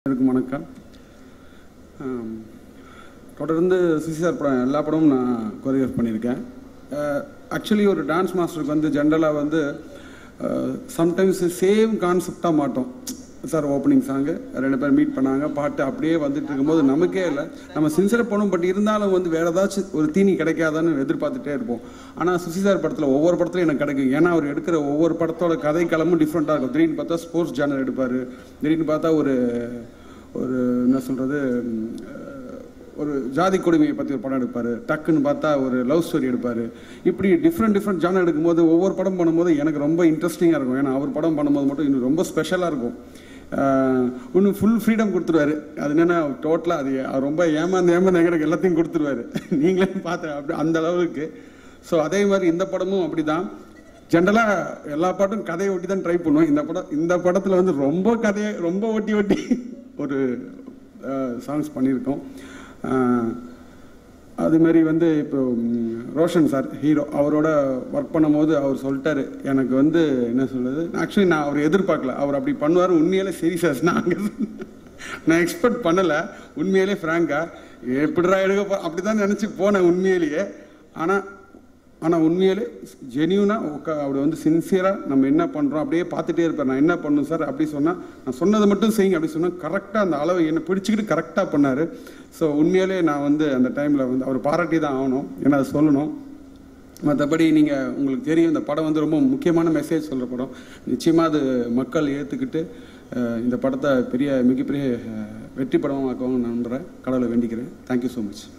எல்லாருக்கும் வணக்கம் ஆம், தொடர்ந்து சிசிஆர் படம் எல்லா படமும் நான் கொரியோகிராஃப் பண்ணியிருக்கேன் ஆக்சுவலி ஒரு டான்ஸ் மாஸ்டருக்கு வந்து ஜென்ரலாக வந்து சம்டைம்ஸ் சேம் கான்செப்டாக மாட்டோம் சார் ஓப்பனிங் சாங்கு ரெண்டு பேர் மீட் பண்ணாங்க பாட்டு அப்படியே வந்துட்டு இருக்கும்போது நமக்கே இல்லை நம்ம சின்சியராக போகணும் பட் இருந்தாலும் வந்து வேறு ஏதாச்சும் ஒரு தீனி கிடைக்காதான்னு எதிர்பார்த்துட்டே இருப்போம் ஆனால் சுசி சார் படத்தில் ஒவ்வொரு படத்துலையும் எனக்கு கிடைக்கும் ஏன்னா அவர் எடுக்கிற ஒவ்வொரு படத்தோட கதை களமும் டிஃப்ரெண்ட்டாக இருக்கும் திடீர்னு பார்த்தா ஸ்போர்ட்ஸ் ஜானர் எடுப்பார் திடீர்னு பார்த்தா ஒரு ஒரு என்ன சொல்கிறது ஒரு ஜாதி கொடுமையை பற்றி ஒரு படம் எடுப்பார் டக்குன்னு பார்த்தா ஒரு லவ் ஸ்டோரி எடுப்பார் இப்படி டிஃப்ரெண்ட் டிஃப்ரெண்ட் ஜானர் எடுக்கும்போது ஒவ்வொரு படம் பண்ணும்போது எனக்கு ரொம்ப இன்ட்ரெஸ்டிங்காக இருக்கும் ஏன்னா அவர் படம் பண்ணும்போது மட்டும் இன்னும் ரொம்ப ஸ்பெஷலாக இருக்கும் ஆஹ் இன்னும் ஃபுல் ஃப்ரீடம் கொடுத்துருவாரு அது என்னென்னா டோட்டலாக அது அவர் ரொம்ப ஏமாந்து ஏமாந்து எனக்கு எல்லாத்தையும் கொடுத்துருவாரு நீங்களே பார்த்து அப்படி அந்த அளவுக்கு ஸோ அதே மாதிரி இந்த படமும் அப்படி தான் ஜென்ரலாக எல்லா பாட்டும் கதையை ஒட்டி தான் ட்ரை பண்ணுவோம் இந்த படம் இந்த படத்தில் வந்து ரொம்ப கதையை ரொம்ப ஒட்டி ஒட்டி ஒரு சாங்ஸ் பண்ணியிருக்கோம் ஆஹ் அது மாதிரி வந்து இப்போ ம், ரோஷன் சார் ஹீரோ அவரோட ஒர்க் பண்ணும்போது அவர் சொல்லிட்டாரு எனக்கு வந்து என்ன சொல்றது ஆக்சுவலி நான் அவர் எதிர்பார்க்கல அவர் அப்படி பண்ணுவார் உண்மையிலே சரி சார் நாங்கள் நான் எக்ஸ்பெக்ட் பண்ணலை உண்மையிலே ஃப்ராங்கா எப்படிடா எடுக்க போ அப்படி தான் நினச்சி போனேன் உண்மையிலேயே ஆனால் ஆனால் உண்மையிலே ஜெனியூனாக உட்கா அப்படி வந்து சின்சியராக நம்ம என்ன பண்ணுறோம் அப்படியே பார்த்துட்டே இருப்பேன் நான் என்ன பண்ணணும் சார் அப்படி சொன்னால் நான் சொன்னதை மட்டும் செய்யுங்க அப்படி சொன்னால் கரெக்டாக அந்த அளவை என்னை பிடிச்சிக்கிட்டு கரெக்டாக பண்ணார் ஸோ உண்மையிலே நான் வந்து அந்த டைமில் வந்து அவர் பாராட்டி தான் ஆகணும் ஏன்னா அதை சொல்லணும் மற்றபடி நீங்கள் உங்களுக்கு தெரியும் இந்த படம் வந்து ரொம்ப முக்கியமான மெசேஜ் சொல்கிற படம் நிச்சயமாக அது மக்கள் ஏற்றுக்கிட்டு அஹ், இந்த படத்தை பெரிய மிகப்பெரிய அஹ், வெற்றி படமாக்குவாங்க நம்புகிறேன் கடவுளை வேண்டிக்கிறேன் தேங்க்யூ ஸோ மச்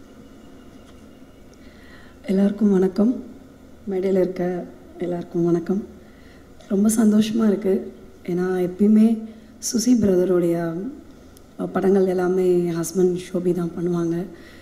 எல்லாருக்கும் வணக்கம் மேடையில் இருக்க எல்லாருக்கும் வணக்கம் ரொம்ப சந்தோஷமாக இருக்குது ஏன்னா எப்பயுமே சுசி பிரதருடைய அஹ், படங்கள் எல்லாமே என் ஹஸ்பண்ட் ஷோபி தான் பண்ணுவாங்க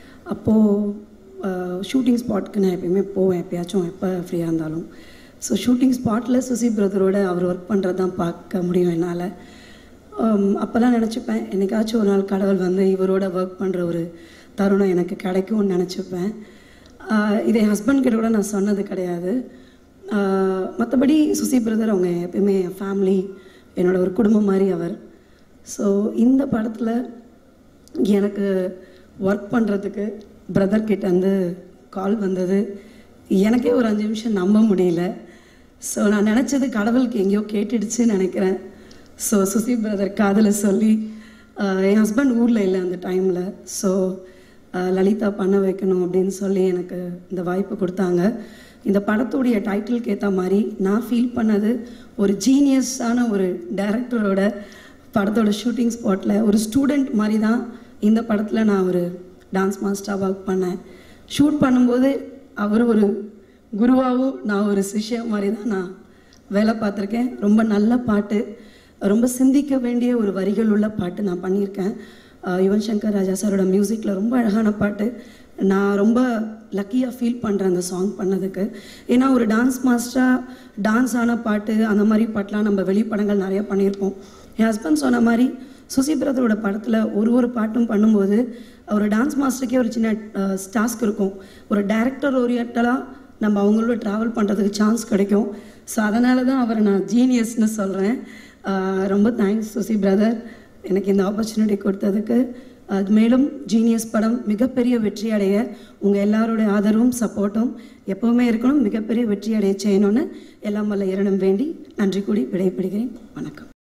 அப்போது ஷூட்டிங் ஸ்பாட்க்கு நான் எப்பயுமே போவேன் எப்பயாச்சும் எப்போ ஃப்ரீயாக இருந்தாலும் ஸோ ஷூட்டிங் ஸ்பாட்டில் சுசி பிரதரோட அவர் ஒர்க் பண்ணுறது தான் பார்க்க முடியும் என்னால் அப்போல்லாம் நினச்சிப்பேன் என்னைக்காச்சும் ஒரு நாள் கடவுள் வந்து இவரோட ஒர்க் பண்ணுற ஒரு தருணம் எனக்கு கிடைக்கும்னு நினச்சிப்பேன் ஆஹ் இதை என் ஹஸ்பண்ட் கிட்ட கூட நான் சொன்னது கிடையாது மற்றபடி சுசி பிரதர் அவங்க எப்பயுமே என் ஃபேமிலி என்னோட ஒரு குடும்பம் மாதிரி அவர் ஸோ இந்த படத்தில் எனக்கு ஒர்க் பண்ணுறதுக்கு பிரதர் கிட்ட வந்து கால் வந்தது எனக்கே ஒரு அஞ்சு நிமிஷம் நம்ப முடியல ஸோ நான் நினச்சது கடவுளுக்கு எங்கேயோ கேட்டுடுச்சுன்னு நினைக்கிறேன் ஸோ சுசி பிரதர் காதில் சொல்லி ஆஹ் என் ஹஸ்பண்ட் ஊரில் இல்லை அந்த டைமில் ஸோ லலிதா பண்ண வைக்கணும் அப்படின்னு சொல்லி எனக்கு இந்த வாய்ப்பு கொடுத்தாங்க இந்த படத்துடைய டைட்டிலுக்கு ஏற்ற மாதிரி நான் ஃபீல் பண்ணது ஒரு ஜீனியஸான ஒரு டைரக்டரோட படத்தோட ஷூட்டிங் ஸ்பாட்டில் ஒரு ஸ்டூடெண்ட் மாதிரி தான் இந்த படத்தில் நான் ஒரு டான்ஸ் மாஸ்டராக ஒர்க் பண்ணேன் ஷூட் பண்ணும்போது அவர் ஒரு குருவாகவும் நான் ஒரு சிஷ்யா மாதிரி தான் நான் வேலை பார்த்துருக்கேன் ரொம்ப நல்ல பாட்டு ரொம்ப சிந்திக்க வேண்டிய ஒரு வரிகள் உள்ள பாட்டு நான் பண்ணியிருக்கேன் அஹ் யுவன் சங்கர் ராஜா சாரோட மியூசிக்கில் ரொம்ப அழகான பாட்டு நான் ரொம்ப லக்கியாக ஃபீல் பண்ணுறேன் அந்த சாங் பண்ணதுக்கு ஏன்னா ஒரு டான்ஸ் மாஸ்டராக டான்ஸ் ஆன பாட்டு அந்த மாதிரி பாட்டெலாம் நம்ம வெளிப்படங்கள் நிறைய பண்ணியிருப்போம் என் ஹஸ்பண்ட் சொன்ன மாதிரி சுசி பிரதரோட படத்தில் ஒரு ஒரு பாட்டும் பண்ணும்போது ஒரு டான்ஸ் மாஸ்டருக்கே ஒரு சின்ன டாஸ்க் இருக்கும் ஒரு டைரக்டர் ஓரியன்டலாக நம்ம அவங்களோட ட்ராவல் பண்ணுறதுக்கு சான்ஸ் கிடைக்கும் ஸோ அதனால தான் அவரை நான் ஜீனியஸ்னு சொல்கிறேன் ரொம்ப தேங்க்ஸ் சுசி பிரதர் எனக்கு இந்த ஆப்பர்ச்சுனிட்டி கொடுத்ததுக்கு அது மேலும் ஜீனியஸ் படம் மிகப்பெரிய வெற்றி அடைய உங்கள் எல்லாருடைய ஆதரவும் சப்போர்ட்டும் எப்போவுமே இருக்கணும் மிகப்பெரிய வெற்றி அடைய செய்யணும்னு எல்லாம் வல்ல இறைவனும் வேண்டி நன்றி கூடி விடைபெறுகிறேன் வணக்கம்